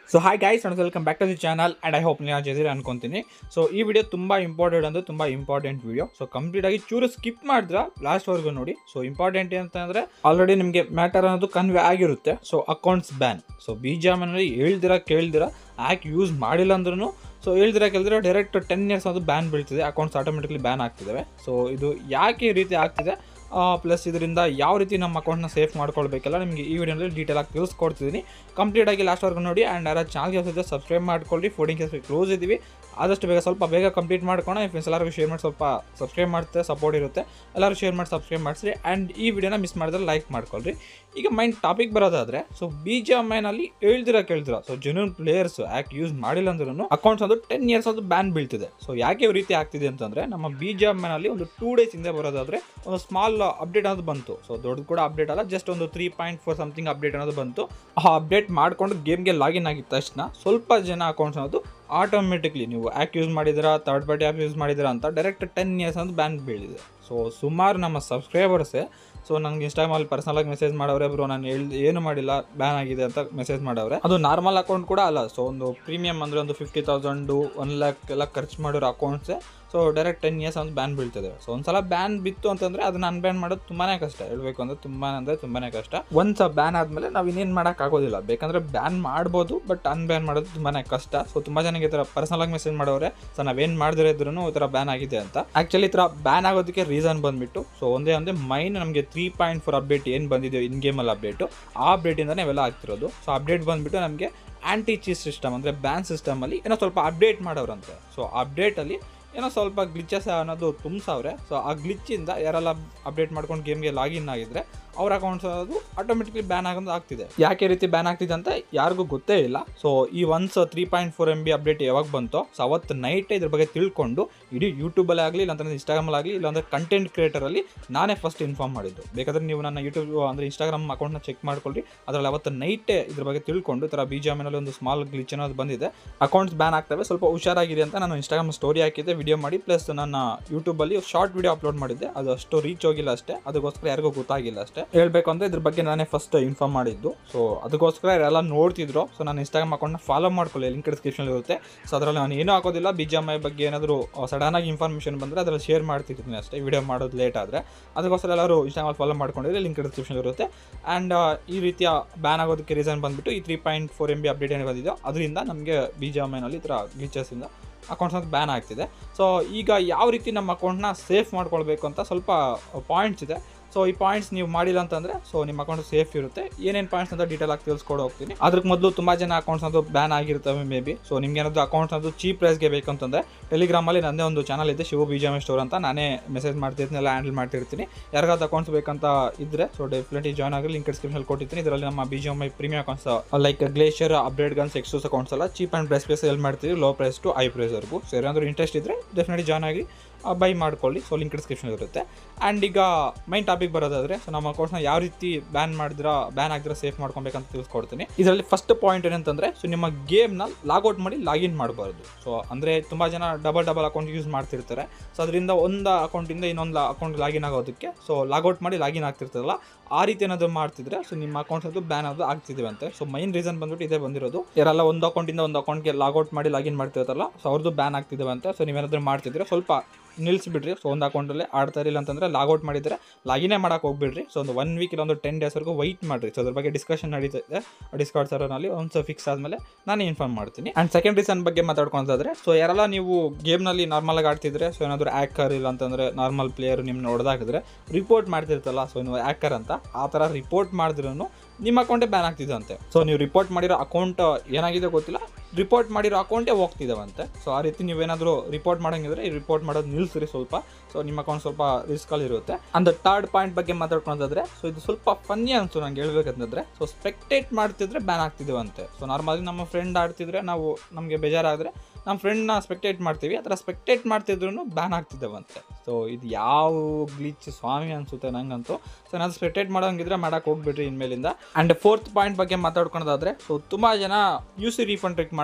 so hi guys and welcome back to the channel and I hope ನೀವು ಜೊತೆ ಅನ್ಕೊಂತೀನಿ so ಈ video ತುಂಬ ಇಂಪಾರ್ಟೆಂಟ್ ಅಂದ್ರೆ ತುಂಬ ಇಂಪಾರ್ಟೆಂಟ್ ವಿಡಿಯೋ ಸೊ ಕಂಪ್ಲೀಟ್ ಆಗಿ ಚೂರು ಸ್ಕಿಪ್ ಮಾಡಿದ್ರ ಲಾಸ್ಟ್ವರೆಗೂ ನೋಡಿ ಸೊ ಇಂಪಾರ್ಟೆಂಟ್ ಏನಂತಂದ್ರೆ ಆಲ್ರೆಡಿ ನಿಮಗೆ ಮ್ಯಾಟರ್ ಅನ್ನೋದು ಕನ್ವೆ ಆಗಿರುತ್ತೆ ಸೊ ಅಕೌಂಟ್ಸ್ ಬ್ಯಾನ್ ಸೊ ಬೀಜಾಮನಲ್ಲಿ ಹೇಳ್ದಿರ ಕೇಳ್ದಿರ ಆ್ಯಕ್ ಯೂಸ್ ಮಾಡಿಲ್ಲ ಅಂದ್ರೂ ಸೊ ಹೇಳ್ದಿರ ಕೇಳಿದ್ರೆ ಡೈರೆಕ್ಟ್ ಟೆನ್ ಇಯರ್ಸ್ ಅದು ಬ್ಯಾನ್ ಬೀಳ್ತಿದೆ ಅಕೌಂಟ್ಸ್ ಆಟೋಮೆಟಿಕ್ಲಿ ಬ್ಯಾನ್ ಆಗ್ತಿದ್ದಾವೆ ಸೊ ಇದು ಯಾಕೆ ಈ ರೀತಿ ಆಗ್ತಿದೆ ಪ್ಲಸ್ ಇದರಿಂದ ಯಾವ ರೀತಿ ನಮ್ಮ ಅಕೌಂಟ್ನ ಸೇಫ್ ಮಾಡ್ಕೊಳ್ಬೇಕಲ್ಲ ನಿಮಗೆ ಈ ವಿಡಿಯೋದಲ್ಲಿ ಡೀಟೇಲ್ ಆಗಿ ತಿಳಿಸ್ಕೊಡ್ತಿದ್ದೀನಿ ಕಂಪ್ಲೀಟ್ ಆಗಿ ಲಾಸ್ಟ್ವರೆಗೂ ನೋಡಿ ಆ್ಯಂಡ್ ಯಾರು ಚಾನಲ್ಗೆ ಹೊಸ ಸಬ್ಸ್ಕ್ರೈಬ್ ಮಾಡ್ಕೊಳ್ಳಿ ಫೋರ್ಡಿಂಗ್ ಕೆಲಸ ಕ್ಲೋಸ್ ಇದ್ದೀವಿ ಆದಷ್ಟು ಬೇಗ ಸ್ವಲ್ಪ ಬೇಗ ಕಂಪ್ಲೀಟ್ ಮಾಡ್ಕೊಂಡು ಫ್ರೆಂಡ್ಸ್ ಎಲ್ಲರಿಗೂ ಶೇರ್ ಮಾಡಿ ಸ್ವಲ್ಪ ಸಬ್ಸ್ಕ್ರೈಬ್ ಮಾಡ್ತೆ ಸಪೋರ್ಟ್ ಇರುತ್ತೆ ಎಲ್ಲರೂ ಶೇರ್ ಮಾಡಿ ಸಬ್ಸ್ಕ್ರೈಬ್ ಮಾಡಿಸ್ರಿ ಆ್ಯಂಡ್ ಈ ವಿಡಿಯೋನ ಮಿಸ್ ಮಾಡಿದ್ರೆ ಲೈಕ್ ಮಾಡ್ಕೊಳ್ರಿ ಈಗ ಮೈನ್ ಟಾಪಿಕ್ ಬರೋದಾದ್ರೆ ಸೊ ಬಿ ಜಿ ಎಮ್ ಐನಲ್ಲಿ ಹೇಳ್ದಿರ ಕೇಳ್ದಿರ ಸೊ ಜೆನ್ಯೂನ್ ಪ್ಲೇಯರ್ಸ್ ಯಾಕೆ ಯೂಸ್ ಮಾಡಿಲ್ಲ ಅಂದ್ರೂ ಅಕೌಂಟ್ಸ್ ಅದು ಟೆನ್ ಇಯರ್ಸ್ ಅದು ಬ್ಯಾನ್ ಬೀಳ್ತಿದೆ ಸೊ ಯಾಕೆ ಈ ರೀತಿ ಆಗ್ತಿದೆ ಅಂತಂದ್ರೆ ನಮ್ಮ ಬಿ ಜಿ ಎಮ್ ಐನಲ್ಲಿ ಒಂದು ಟೂ ಡೇಸ್ ಹಿಂದೆ ಬರೋದಾದ್ರೆ ಒಂದು ಸ್ಮಾಲ್ ಅಪ್ಡೇಟ್ ಅನ್ನೋದು ಬಂತು ಸೊ ದೊಡ್ಡದು ಕೂಡ ಅಪ್ಡೇಟ್ ಅಲ್ಲ ಜಸ್ಟ್ ಒಂದು three point four something update ಅನ್ನೋದು ಬಂತು ಆ ಅಪ್ಡೇಟ್ ಮಾಡ್ಕೊಂಡು ಗೇಮ್ಗೆ ಲಾಗಿನ್ ಆಗಿದ ತಕ್ಷಣ ಸ್ವಲ್ಪ ಜನ ಅಕೌಂಟ್ಸ್ ಅನ್ನೋದು ಆಟೋಮೆಟಿಕ್ಲಿ ನೀವು ಆ್ಯಕ್ ಯೂಸ್ ಮಾಡಿದಿರಾ ಥರ್ಡ್ ಪಾರ್ಟಿ ಆ್ಯಪ್ ಯೂಸ್ ಮಾಡಿದಿರಾ ಅಂತ ಡೈರೆಕ್ಟ್ ಟೆನ್ ಇಯರ್ಸ್ ಅಂತ ಬ್ಯಾನ್ ಬೀಳಿದೆ ಸೊ ಸುಮಾರು ನಮ್ಮ ಸಬ್ಸ್ಕ್ರೈಬರ್ಸೇ ಸೊ ನಂಗೆ ಇನ್ಸ್ಟಾಗ್ರಾಮಲ್ಲಿ ಪರ್ಸನಲಾಗಿ ಮೆಸೇಜ್ ಮಾಡೋರೆ ಬ್ರೋ ನಾನು ಹೇಳ್ದು ಏನು ಮಾಡಿಲ್ಲ ಬ್ಯಾನ್ ಆಗಿದೆ ಅಂತ ಮೆಸೇಜ್ ಮಾಡವ್ರೆ ಅದು ನಾರ್ಮಲ್ ಅಕೌಂಟ್ ಕೂಡ ಅಲ್ಲ ಸೊ ಒಂದು ಪ್ರೀಮಿಯಮ್ ಅಂದರೆ ಒಂದು ಫಿಫ್ಟಿ ತೌಸಂಡು ಒನ್ ಲ್ಯಾಕ್ ಎಲ್ಲ ಖರ್ಚು ಮಾಡಿರೋ ಅಕೌಂಟ್ಸೇ ಸೊ ಡೈರೆಕ್ಟ್ ಟೆನ್ ಇಯರ್ಸ್ ಅಂತ ಬ್ಯಾನ್ ಬೀಳ್ತದೆ ಸೊ ಒಂದ್ಸಲ ಬ್ಯಾನ್ ಬಿತ್ತು ಅಂತಂದ್ರೆ ಅದನ್ನ ಅನ್ಬ್ಯಾನ್ ಮಾಡೋದು ತುಂಬಾನೇ ಕಷ್ಟ ಹೇಳ್ಬೇಕು ಅಂದ್ರೆ ತುಂಬಾ ಅಂದ್ರೆ ತುಂಬಾನೇ ಕಷ್ಟ ಒಂದ್ಸ ಬ್ಯಾನ್ ಆದ್ಮೇಲೆ ನಾವು ಇನ್ನೇನು ಮಾಡಕ್ ಆಗೋದಿಲ್ಲ ಬೇಕಂದ್ರೆ ಬ್ಯಾನ್ ಮಾಡ್ಬೋದು ಬಟ್ ಅನ್ಬ್ಯಾನ್ ಮಾಡೋದು ತುಂಬಾನೇ ಕಷ್ಟ ಸೊ ತುಂಬಾ ಜನಕ್ಕೆ ಈ ಥರ ಪರ್ಸನಲ್ ಆಗಿ ಮೆಸೇಜ್ ಮಾಡೋರೆ ಸೊ ನಾವೇನು ಮಾಡಿದ್ರೆ ಇದ್ರೂ ಈ ಥರ ಬ್ಯಾನ್ ಆಗಿದೆ ಅಂತ ಆಕ್ಚುಲಿ ಈ ಥರ ಬ್ಯಾನ್ ಆಗೋದಕ್ಕೆ ರೀಸನ್ ಬಂದ್ಬಿಟ್ಟು ಸೊ ಒಂದೇ ಒಂದೇ ಮೈನ್ ನಮಗೆ ತ್ರೀ ಪಾಯಿಂಟ್ ಫೋರ್ ಅಪ್ಡೇಟ್ ಏನು ಬಂದಿದೆ ಇನ್ ಗೇಮಲ್ಲಿ ಅಪ್ಡೇಟು ಆ ಅಪ್ಡೇಟಿಂದನೇ ಇವೆಲ್ಲ ಆಗ್ತಿರೋದು ಸೊ ಅಪ್ಡೇಟ್ ಬಂದ್ಬಿಟ್ಟು ನಮಗೆ ಆ್ಯಂಟಿ ಚೀಸ್ ಸಿಸ್ಟಮ್ ಅಂದರೆ ಬ್ಯಾನ್ ಸಿಸ್ಟಮಲ್ಲಿ ಏನೋ ಸ್ವಲ್ಪ ಅಪ್ಡೇಟ್ ಮಾಡೋರಂತೆ ಸೊ ಅಪ್ಡೇಟಲ್ಲಿ ಏನೋ ಸ್ವಲ್ಪ ಗ್ಲಿಚಸ್ ಅನ್ನೋದು ತುಂಬಿಸವ್ರೆ ಸೊ ಆ ಗ್ಲಿಚ್ಚಿಂದ ಯಾರೆಲ್ಲ ಅಪ್ಡೇಟ್ ಮಾಡ್ಕೊಂಡು ಗೇಮ್ಗೆ ಲಾಗಿನ್ ಆಗಿದ್ರೆ ಅವ್ರ ಅಕೌಂಟ್ಸ್ ಅದು ಆಟೋಮೆಟಿಕ್ಲಿ ಬ್ಯಾನ್ ಆಗೋದು ಆಗ್ತಿದೆ ಯಾಕೆ ಈ ರೀತಿ ಬ್ಯಾನ್ ಆಗ್ತಿದೆ ಅಂತ ಯಾರಿಗೂ ಗೊತ್ತೇ ಇಲ್ಲ ಸೊ ಈ once three point four M B update ಯಾವಾಗ ಬಂತೋ ಸೊ ಅವತ್ತು ನೈಟ್ ಇದ್ರ ಬಗ್ಗೆ ತಿಳ್ಕೊಂಡು ಇಡೀ ಯೂಟ್ಯೂಬಲ್ಲಿ ಆಗಲಿ ಇಲ್ಲಾಂದ್ರೆ ಇನ್ಸ್ಟಾಗ್ರಾಮಲ್ಲಿ ಆಗಲಿ ಇಲ್ಲಾಂದ್ರೆ ಕಂಟೆಂಟ್ ಕ್ರಿಯೇಟರಲ್ಲಿ ನಾನೇ ಫಸ್ಟ್ ಇನ್ಫಾರ್ಮ್ ಮಾಡಿದ್ದು ಬೇಕಾದ್ರೆ ನೀವು ನನ್ನ ಯೂಟ್ಯೂಬ್ ಅಂದರೆ ಇನ್ಸ್ಟಾಗ್ರಾಮ್ ಅಕೌಂಟ್ನ ಚೆಕ್ ಮಾಡ್ಕೊಳ್ಳಿ ಅದರಲ್ಲಿ ಅವತ್ತು ನೈಟೇ ಇದ್ರ ಬಗ್ಗೆ ತಿಳ್ಕೊಂಡು ಈ ಥರ ಬಿ ಜಿ ಎಮ್ನಲ್ಲಿ ಒಂದು ಸ್ಮಾಲ್ ಗ್ಲಿಚ್ ಅನ್ನೋದು ಬಂದಿದೆ ಅಕೌಂಟ್ಸ್ ಬ್ಯಾನ್ ಆಗ್ತವೆ ಸ್ವಲ್ಪ ಹುಷಾರಾಗಿದೆ ಅಂತ ನಾನು ಇನ್ಸ್ಟಾಗ್ರಾಮ್ ಸ್ಟೋರಿ ಹಾಕಿದ್ದೆ ವಿಡಿಯೋ ಮಾಡಿ ಪ್ಲಸ್ ನನ್ನ ಯೂಟ್ಯೂಬಲ್ಲಿ ಶಾರ್ಟ್ ವಿಡಿಯೋ ಅಪ್ಲೋಡ್ ಮಾಡಿದ್ದೆ ಅದು ಅಷ್ಟು ರೀಚ್ ಹೋಗಿಲ್ಲ ಅಷ್ಟೇ ಅದಕ್ಕೋಸ್ಕರ ಯಾರಿಗೂ ಗೊತ್ತಾಗಿಲ್ಲ ಅಷ್ಟೇ ಹೇಳ್ಬೇಕು ಅಂದರೆ ಇದ್ರ ಬಗ್ಗೆ ನಾನೇ ಫಸ್ಟ್ ಇನ್ಫಾರ್ಮ್ ಮಾಡಿದ್ದು ಸೊ ಅದಕ್ಕೋಸ್ಕರ ಯಾರೆಲ್ಲ ನೋಡ್ತಿದ್ರು ಸೊ ನಾನು ಇನ್ಸ್ಟಾಗ್ರಾಮ್ ಅಕೌಂಟ್ನ ಫಾಲೋ ಮಾಡ್ಕೊಳ್ಳಿ ಲಿಂಕ್ ಡಿಸ್ಕ್ರಿಪ್ಷನ್ ಇರುತ್ತೆ ಸೊ ಅದರಲ್ಲಿ ನಾನು ಏನೂ ಹಾಕೋದಿಲ್ಲ ಬಿ ಜಿ ಎಮ್ ಐ ಬಗ್ಗೆ ಏನಾದರೂ ಸಡನ್ ಆಗಿ ಇನ್ಫಾರ್ಮೇಷನ್ ಬಂದರೆ ಅದರಲ್ಲಿ ಶೇರ್ ಮಾಡ್ತಿರ್ತೀನಿ ಅಷ್ಟೇ ವಿಡಿಯೋ ಮಾಡೋದು ಲೇಟ್ ಆದರೆ ಅದಕ್ಕೋಸ್ಕರ ಎಲ್ಲರೂ ಇನ್ಸ್ಟಾಗ್ರಾಮ್ ಫಾಲೋ ಮಾಡ್ಕೊಂಡಿದ್ರೆ ಲಿಂಕ್ ಡಿಸ್ಕ್ರಿಪ್ಷನ್ ಇರುತ್ತೆ ಆ್ಯಂಡ್ ಈ ರೀತಿಯ ಬ್ಯಾನ್ ಆಗೋದಕ್ಕೆ ರೀಸನ್ ಬಂದುಬಿಟ್ಟು ಈ three point four M B update ಏನು ಬಂದಿದೆಯೋ ಅದರಿಂದ ನಮಗೆ ಬಿ ಜಿ ಎಮ್ ಐನಲ್ಲಿ ಈ ಥರ ಗ್ಲಿಚಸ್ಸಿಂದ ಅಕೌಂಟ್ಸ್ ಅಂತ ಬ್ಯಾನ್ ಆಗ್ತಿದೆ ಸೊ ಈಗ ಯಾವ ರೀತಿ ನಮ್ಮ ಅಕೌಂಟ್ನ ಸೇಫ್ ಮಾಡ್ಕೊಳ್ಬೇಕು ಅಂತ ಸ್ವಲ್ಪ ಪಾಯಿಂಟ್ಸ್ ಇದೆ ಸೊ ಈ ಪಾಯಿಂಟ್ಸ್ ನೀವು ಮಾಡಿಲ್ಲ ಅಂತಂದರೆ ಸೊ ನಿಮ್ಮ ಅಕೌಂಟ್ ಸೇಫ್ ಇರುತ್ತೆ ಏನೇನು ಪಾಯಿಂಟ್ಸ್ ಅಂತ ಡೀಟೇಲ್ ಆಗಿ ತಿಳಿಸ್ಕೊಡು ಹೋಗ್ತೀನಿ ಅದ್ರಕ್ಕೆ ಮೊದಲು ತುಂಬ ಜನ ಅಕೌಂಟ್ಸ್ ಅದು ಬ್ಯಾನ್ ಆಗಿರ್ತವೆ ಮೇ ಬಿ ಸೊ ನಿಮ್ಗೆ ಏನಾದರೂ ಅಕೌಂಟ್ಸ್ ಅದು ಚೀಪ್ ಪ್ರೈಸ್ಗೆ ಬೇಕಂತಂದರೆ ಟೆಲಿಗ್ರಾಮಲ್ಲಿ ನನ್ನದೇ ಒಂದು ಚಾನಲ್ ಇದೆ ಶಿವ ಬಿ ಜಿ ಸ್ಟೋರ್ ಅಂತ ನಾನೇ ಮೆಸೇಜ್ ಮಾಡ್ತಿರ್ತೀನಿ ಎಲ್ಲ ಹ್ಯಾಂಡಲ್ ಮಾಡ್ತಿರ್ತೀನಿ ಯಾರಿಗಾದ್ರು ಅಕೌಂಟ್ಸ್ ಬೇಕಂತ ಇದ್ದರೆ ಸೊ ಡೆಫಿನೆಟ್ಲಿ ಜಾಯ್ನ್ ಆಗಿ ಲಿಂಕ್ ಡಿಸ್ಕ್ರಿಪ್ಷನ್ ಕೊಟ್ಟಿರ್ತೀನಿ ಇದರಲ್ಲಿ ನಮ್ಮ B G M I premium accounts like glacier update guns ಎಕ್ಸೂಸ್ ಅಕೌಂಟ್ಸ್ ಎಲ್ಲ ಚೀಪ್ ಆ್ಯಂಡ್ ಬೆಸ್ಟ್ ಪ್ಲೇಸ್ ಎಲ್ಲಿ ಮಾಡ್ತೀವಿ ಲೋ ಪ್ರೈಸ್ ಟು ಹೈ ಪ್ರೈಸ್ವರೆಗೂ ಸೊ ಏನಾದರೂ ಇಂಟ್ರೆಸ್ಟ್ ಇದ್ದರೆ ಡೆಫಿನೆಟ್ಲಿ ಜಾಯ್ನ್ ಆಗಿ ಬೈ ಮಾಡ್ಕೊಳ್ಳಿ ಸೊ ಲಿಂಕ್ ಡಿಸ್ಕ್ರಿಪ್ಷನ್ ಇರುತ್ತೆ ಆ್ಯಂಡ್ ಈಗ ಮೈನ್ ಟಾಪಿಕ್ ಬರೋದಾದರೆ ಸೊ ನಮ್ಮ ಅಕೌಂಟ್ಸ್ನ ಯಾವ ರೀತಿ ಬ್ಯಾನ್ ಮಾಡಿದ್ರ ಬ್ಯಾನ್ ಆಗಿದ್ರೆ ಸೇಫ್ ಮಾಡ್ಕೊಬೇಕಂತ ತಿಳಿಸ್ಕೊಡ್ತೀನಿ ಇದರಲ್ಲಿ ಫಸ್ಟ್ ಪಾಯಿಂಟ್ ಏನಂತಂದರೆ ಸೊ ನಿಮ್ಮ ಗೇಮ್ನ ಲಾಗೌಟ್ ಮಾಡಿ ಲಾಗಿನ್ ಮಾಡಬಾರ್ದು ಸೊ ಅಂದರೆ ತುಂಬ ಜನ ಡಬಲ್ ಡಬಲ್ ಅಕೌಂಟ್ ಯೂಸ್ ಮಾಡ್ತಿರ್ತಾರೆ ಸೊ ಅದರಿಂದ ಒಂದು ಅಕೌಂಟಿಂದ ಇನ್ನೊಂದು ಅಕೌಂಟ್ ಲಾಗಿನ್ ಆಗೋದಕ್ಕೆ ಸೊ ಲಾಗೌಟ್ ಮಾಡಿ ಲಾಗಿನ್ ಆಗ್ತಿರ್ತದಲ್ಲ ಆ ರೀತಿ ಏನಾದರೂ ಮಾಡ್ತಿದ್ರೆ ಸೊ ನಿಮ್ಮ ಅಕೌಂಟ್ಸ್ ಅದು ಬ್ಯಾನ್ ಅದು ಆಗ್ತಿದ್ದೀವಿ ಅಂತೆ ಸೊ ಮೈನ್ ರೀಸನ್ ಬಂದ್ಬಿಟ್ಟು ಇದೇ ಬಂದಿರೋದು ಯಾರೆಲ್ಲ ಒಂದು ಅಕೌಂಟಿಂದ ಒಂದು ಅಕೌಂಟ್ಗೆ ಲಾಗೌಟ್ ಮಾಡಿ ಲಾಗಿನ್ ಮಾಡ್ತಿರ್ತಾರಲ್ಲ ಸೊ ಅವ್ರದ್ದು ಬ್ಯಾನ್ ಆಗ್ತಿದ್ದಾವೆ ಅಂತ ಸೊ ನೀವೇನಾದರೂ ಮಾಡ್ತಿದ್ರೆ ಸ್ವಲ್ಪ ನಿಲ್ಲಿಸ್ಬಿಡ್ರಿ ಸೊ ಒಂದು ಅಕೌಂಟಲ್ಲೇ ಆಡ್ತಾ ಇರಲಿಲ್ಲ ಅಂತಂದರೆ ಲಾಗೌಟ್ ಮಾಡಿದರೆ ಲಾಗಿನೇ ಮಾಡೋಕೆ ಹೋಗ್ಬಿಡ್ರಿ ಸೊ ಒಂದು ಒನ್ ವೀಕ್ ಇಲ್ಲ ಒಂದು ಟೆನ್ ಡೇಸ್ವರೆಗೂ ವೈಟ್ ಮಾಡಿರಿ ಸೊ ಅದ್ರ ಬಗ್ಗೆ ಡಿಸ್ಕಷನ್ ನಡೀತಾ ಇದೆ ಡಿಸ್ಕೌಂಟ್ ಸರ್ನಲ್ಲಿ ಒಂದು ಫಿಕ್ಸ್ ಆದಮೇಲೆ ನಾನು ಇನ್ಫಾರ್ಮ್ ಮಾಡ್ತೀನಿ ಆ್ಯಂಡ್ ಸೆಕೆಂಡ್ ರೀಸನ್ ಬಗ್ಗೆ ಮಾತಾಡ್ಕೊಂತಾದ್ರೆ ಸೊ ಯಾರೆಲ್ಲ ನೀವು ಗೇಮ್ನಲ್ಲಿ ನಾರ್ಮಲಾಗಿ ಆಡ್ತಿದ್ರೆ ಸೊ ಏನಾದರೂ ಆ್ಯಕರ್ ಇಲ್ಲ ಅಂತಂದರೆ ನಾರ್ಮಲ್ ಪ್ಲೇಯರ್ ನಿಮ್ಮನ್ನ ಹೊಡೆದಾಕಿದ್ರೆ ರಿಪೋರ್ಟ್ ಮಾಡ್ತಿರ್ತಲ್ಲ ಸೊ ನೀವು ಆ್ಯಕರ್ ಅಂತ ಆ ಥರ ರಿಪೋರ್ಟ್ ಮಾಡಿದ್ರೂ ನಿಮ್ಮ ಅಕೌಂಟೇ ಬ್ಯಾನ್ ಆಗ್ತಿದ್ದಂತೆ ಸೊ ನೀವು ರಿಪೋರ್ಟ್ ಮಾಡಿರೋ ಅಕೌಂಟ್ ಏನಾಗಿದೆ ಗೊತ್ತಿಲ್ಲ ರಿಪೋರ್ಟ್ ಮಾಡಿರೋ ಅಕೌಂಟೇ ಹೋಗ್ತಿದ್ದಾವಂತೆ ಸೊ ಆ ರೀತಿ ನೀವೇನಾದರೂ ರಿಪೋರ್ಟ್ ಮಾಡೋಂಗಿದ್ರೆ ಈ ರಿಪೋರ್ಟ್ ಮಾಡೋದು ನಿಲ್ಲಿಸ್ರಿ ಸ್ವಲ್ಪ ಸೊ ನಿಮ್ಮ ಅಕೌಂಟ್ ಸ್ವಲ್ಪ ರಿಸ್ಕಲ್ಲಿ ಇರುತ್ತೆ ಅಂಡ್ ಥರ್ಡ್ ಪಾಯಿಂಟ್ ಬಗ್ಗೆ ಮಾತಾಡ್ಕೊಳೋದಾದ್ರೆ ಸೊ ಇದು ಸ್ವಲ್ಪ ಫನ್ನಿ ಅನ್ಸು ನಂಗೆ ಹೇಳ್ಬೇಕಂತಂದ್ರೆ ಸೊ ಸ್ಪೆಕ್ಟೇಟ್ ಮಾಡ್ತಿದ್ರೆ ಬ್ಯಾನ್ ಆಗ್ತಿದ್ದೇವಂತೆ ಸೊ ನಾರ್ಮಲಿ ನಮ್ಮ ಫ್ರೆಂಡ್ ಆಡ್ತಿದ್ರೆ ನಾವು ನಮಗೆ ಬೇಜಾರಾದರೆ ನಮ್ಮ ಫ್ರೆಂಡ್ನ ಸ್ಪೆಕ್ಟೇಟ್ ಮಾಡ್ತೀವಿ ಆ ಥರ ಸ್ಪೆಕ್ಟೇಟ್ ಮಾಡ್ತಿದ್ರು ಬ್ಯಾನ್ ಆಗ್ತಿದ್ದಾವಂತೆ ಸೊ ಇದು ಯಾವ ಗ್ಲಿಚ್ ಸ್ವಾಮಿ ಅನಿಸುತ್ತೆ ನಂಗಂತೂ ಸೊ ನಾನು ಸ್ಪೆಕ್ಟೇಟ್ ಮಾಡೋಂಗಿದ್ರೆ ಮಾಡೋಕೆ ಹೋಗ್ಬಿಡ್ರಿ ಇನ್ಮೇಲಿಂದ ಆ್ಯಂಡ್ ಫೋರ್ತ್ ಪಾಯಿಂಟ್ ಬಗ್ಗೆ ಮಾತಾಡ್ಕೊಳೋದಾದ್ರೆ ಸೊ ತುಂಬ ಜನ ಯು ಸಿ ರೀಫಂಡ್ ಟ್ರಿಕ್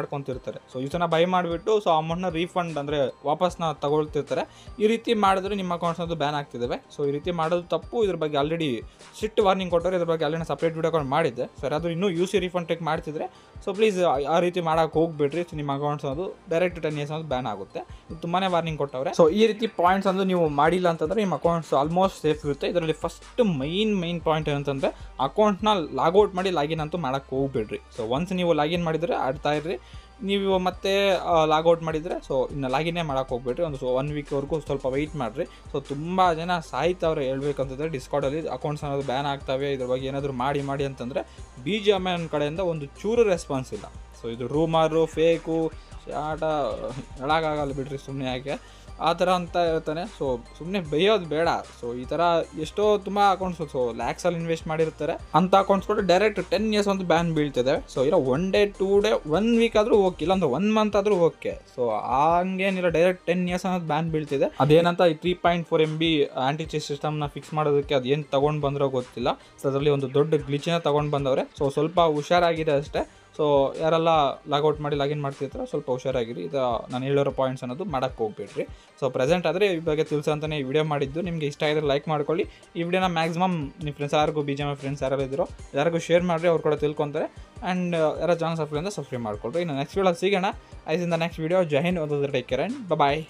ಮಾಡ್ಕೊತಿರ್ತಾರೆ ಸೊ ಇದನ್ನ ಬೈ ಮಾಡಿಬಿಟ್ಟು ಸೊ ಅಮೌಂಟ್ನ ರೀಫಂಡ್ ಅಂದರೆ ವಾಪಸ್ನ ತಗೊಳ್ತಿರ್ತಾರೆ ಈ ರೀತಿ ಮಾಡಿದ್ರೆ ನಿಮ್ಮ ಅಕೌಂಟ್ಸ್ ಅದು ಬ್ಯಾನ್ ಆಗ್ತಿದ್ದಾವೆ ಸೊ ಈ ರೀತಿ ಮಾಡೋದು ತಪ್ಪು ಇದ್ರ ಬಗ್ಗೆ ಆಲ್ರೆಡಿ ಸ್ಟ್ರಿಕ್ಟ್ ವಾರ್ನಿಂಗ್ ಕೊಟ್ಟರೆ ಇದ್ರ ಬಗ್ಗೆ ಆಲ್ರೆಡಿ ಸಪ್ರೇಟ್ ವಿಡಿಯೋಗಳು ಮಾಡಿದ್ದೆ ಸೊ ಯಾರಾದರೂ ಇನ್ನೂ ಯು ಸಿ ರೀಫಂಡ್ ಟೇಕ್ ಮಾಡ್ತಿದ್ರೆ ಸೊ ಪ್ಲೀಸ್ ಆ ರೀತಿ ಮಾಡೋಕೆ ಹೋಗ್ಬಿಡ್ರಿ ಸೊ ನಿಮ್ಮ ಅಕೌಂಟ್ಸ್ ಅದು ಡೈರೆಕ್ಟ್ ಟೆನ್ ಇಯರ್ಸ್ ಅದು ಬ್ಯಾನ್ ಆಗುತ್ತೆ ಇದು ತುಂಬಾ ವಾರ್ನಿಂಗ್ ಕೊಟ್ಟವ್ರೆ ಸೊ ಈ ರೀತಿ ಪಾಯಿಂಟ್ಸ್ ಅಂದ್ರೆ ನೀವು ಮಾಡಿಲ್ಲ ಅಂತಂದ್ರೆ ನಿಮ್ಮ ಅಕೌಂಟ್ಸ್ ಆಲ್ಮೋಸ್ಟ್ ಸೇಫ್ ಇರುತ್ತೆ ಇದರಲ್ಲಿ ಫಸ್ಟ್ ಮೈನ್ ಮೈನ್ ಪಾಯಿಂಟ್ ಏನಂತಂದ್ರೆ ಅಕೌಂಟ್ನ ಲಾಗೌಟ್ ಮಾಡಿ ಲಾಗಿನ್ ಅಂತೂ ಮಾಡೋಕ್ಕೆ ಹೋಗ್ಬೇಡ್ರಿ ಸೊ ಒನ್ಸ್ ನೀವು ಲಾಗಿನ್ ಮಾಡಿದರೆ ಆಡ್ತಾ ಇರ್ರಿ ನೀವು ಮತ್ತೆ ಲಾಗೌಟ್ ಮಾಡಿದರೆ ಸೊ ಇನ್ನು ಲಾಗಿನ್ನೇ ಮಾಡೋಕೆ ಹೋಗ್ಬೇಡ್ರಿ ಒಂದು ಸೊ ಒನ್ ವೀಕ್ವರೆಗೂ ಸ್ವಲ್ಪ ವೆಯ್ಟ್ ಮಾಡಿರಿ ಸೊ ತುಂಬ ಜನ ಸಾಯ್ತವ್ರೆ ಹೇಳ್ಬೇಕಂತಂದ್ರೆ ಡಿಸ್ಕೌಡಲ್ಲಿ ಅಕೌಂಟ್ಸ್ ಅನ್ನೋದು ಬ್ಯಾನ್ ಆಗ್ತವೆ ಇದ್ರ ಬಗ್ಗೆ ಏನಾದರೂ ಮಾಡಿ ಮಾಡಿ ಅಂತಂದರೆ ಬಿ ಜಿ ಎಮ್ ಎನ್ ಕಡೆಯಿಂದ ಒಂದು ಚೂರು ರೆಸ್ಪಾನ್ಸ್ ಇಲ್ಲ ಸೊ ಇದು ರೂಮರು ಫೇಕು ಶಾಟ ಹೇಳೋಕ್ಕಾಗಲ್ಲ ಬಿಡ್ರಿ ಸುಮ್ಮನೆ ಯಾಕೆ ಆ ಥರ ಅಂತ ಇರ್ತಾನೆ ಸೊ ಸುಮ್ಮನೆ ಬೈಯೋದು ಬೇಡ ಸೊ ಈ ಥರ ಎಷ್ಟೋ ತುಂಬ ಅಕೌಂಟ್ಸ್ ಸೊ ಲ್ಯಾಕ್ಸಲ್ಲಿ ಇನ್ವೆಸ್ಟ್ ಮಾಡಿರ್ತಾರೆ ಅಂಥ ಅಕೌಂಟ್ಸ್ ಕೂಡ ಡೈರೆಕ್ಟ್ ಟೆನ್ ಇಯರ್ಸ್ ಒಂದು ಬ್ಯಾನ್ ಬೀಳ್ತಿದೆ ಸೊ ಇರೋ one day two day one week ಆದರೂ ಓಕೆ ಇಲ್ಲಾಂದ್ರೆ ಒನ್ ಮಂತ್ ಆದರೂ ಓಕೆ ಸೊ ಹಂಗೇನಿಲ್ಲ ಡೈರೆಕ್ಟ್ ಟೆನ್ ಇಯರ್ಸ್ ಅನ್ನೋದು ಬ್ಯಾನ್ ಬೀಳ್ತಿದೆ ಅದೇನಂತ ಈ three point four M B anti cheat ಸಿಸ್ಟಮ್ನ ಫಿಕ್ಸ್ ಮಾಡೋದಕ್ಕೆ ಅದು ಏನು ತೊಗೊಂಡು ಬಂದ್ರೋ ಗೊತ್ತಿಲ್ಲ ಸೊ ಅದರಲ್ಲಿ ಒಂದು ದೊಡ್ಡ ಗ್ಲಿಚಿನ ತೊಗೊಂಡು ಬಂದವ್ರೆ ಸೊ ಸ್ವಲ್ಪ ಹುಷಾರಾಗಿದೆ ಅಷ್ಟೇ ಸೊ ಯಾರೆಲ್ಲ ಲಾಗೌಟ್ ಮಾಡಿ ಲಾಗಿನ್ ಮಾಡ್ತಿರ್ತಾರೋ ಸ್ವಲ್ಪ ಹುಷಾರಾಗಿರಿ ಇದು ನಾನು ಹೇಳಿರೋ ಪಾಯಿಂಟ್ಸ್ ಅನ್ನೋದು ಮಾಡೋಕ್ಕೆ ಹೋಗ್ಬೇಡ್ರಿ ಸೊ ಪ್ರೆಸೆಂಟ್ ಆದರೆ ಈ ಬಗ್ಗೆ ತಿಳಿಸೋ ಅಂತಲೇ ಈ ವಿಡಿಯೋ ಮಾಡಿದ್ದು ನಿಮಗೆ ಇಷ್ಟ ಆಗಿದ್ರೆ ಲೈಕ್ ಮಾಡ್ಕೊಳ್ಳಿ ಈ ವಿಡಿಯೋನ ಮ್ಯಾಕ್ಸಿಮಮ್ ನಿಮ್ಮ ಫ್ರೆಂಡ್ಸ್ ಯಾರಿಗೂ ಬಿ ಜೆ ಎಮ್ ಫ್ರೆಂಡ್ಸ್ ಯಾರು ಇದ್ರೋ ಯಾರಿಗೂ ಶೇರ್ ಮಾಡಿರಿ ಅವ್ರು ಕೂಡ ತಿಳ್ಕೊತಾರೆ ಆ್ಯಂಡ್ ಯಾರೋ ಚಾನಲ್ ಸಬ್ಸ್ಕ್ರೈಬ್ ಅಂದರೆ ಸಬ್ಸ್ಕ್ರೈಬ್ ಮಾಡ್ಕೊಳ್ರಿ ಇನ್ನು ನೆಕ್ಸ್ಟ್ ವಿಡಿಯೋ ಸಿಗೋಣ I'll see in the next video ಜೈ ಹಿಂದ್ ಒಂದು ಟೇಕ್ ಕೇರ್ ಆ್ಯಂಡ್ ಬಾಯ್